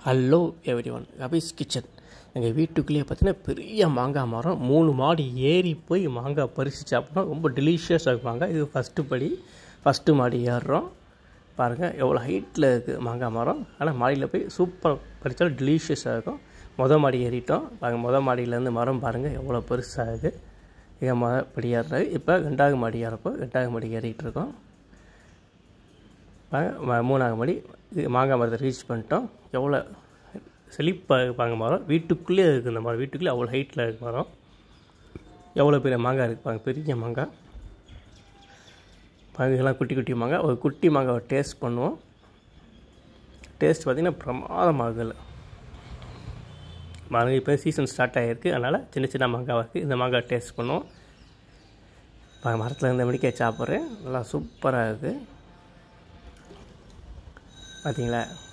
hello everyone அபிஸ் kitchen எங்கள் வீட்டுக்குள்ளேயே பார்த்தீங்கன்னா பெரிய மாங்காய் மரம் மூணு மாடி ஏறி போய் மாங்காய் பறித்து சாப்பிட்டோம் ரொம்ப டெலிஷியஸாக இருக்கும் மாங்காய் இது ஃபஸ்ட்டு படி ஃபஸ்ட்டு மாடி ஏறுறோம் பாருங்கள் எவ்வளோ ஹைட்டில் இருக்குது மாங்காய் மரம் ஆனால் மாடியில் போய் சூப்பராக பறித்தாலும் டெலிஷியஸாக இருக்கும் மொதல் மாடி ஏறிட்டோம் பாருங்கள் மொதல் மாடியிலேருந்து மரம் பாருங்கள் எவ்வளோ பெருசாக இருக்குது இங்கே மொ படி ஏறுறது இப்போ ரெண்டாவது மாடி ஏறப்போ ரெண்டாவது மாடி ஏறிட்டு இருக்கோம் பாருங்க மூணாவது மாடி இது மாங்காய் மரத்தை ரீச் பண்ணிட்டோம் எவ்வளோ செழிப்பாக இருப்பாங்க மரம் வீட்டுக்குள்ளேயே இருக்குது இந்த மரம் வீட்டுக்குள்ளே அவ்வளோ ஹைட்டில் இருக்கு மரம் எவ்வளோ பெரிய மாங்காய் இருக்குது பாருங்க பெரிய மாங்காய் பாருங்க இதெல்லாம் குட்டி குட்டி மாங்காய் ஒரு குட்டி மாங்காவை டேஸ்ட் பண்ணுவோம் டேஸ்ட் பார்த்திங்கன்னா பிரமாதமாக இருக்குல்ல மாங்காய் இப்போ சீசன் ஸ்டார்ட் ஆகிருக்கு அதனால் சின்ன சின்ன மாங்காய் இருக்குது இந்த மாங்காய் டேஸ்ட் பண்ணுவோம் பாருங்க மரத்தில் இருந்த மணிக்கே சாப்பிட்றேன் நல்லா சூப்பராக இருக்குது பார்த்தீங்களா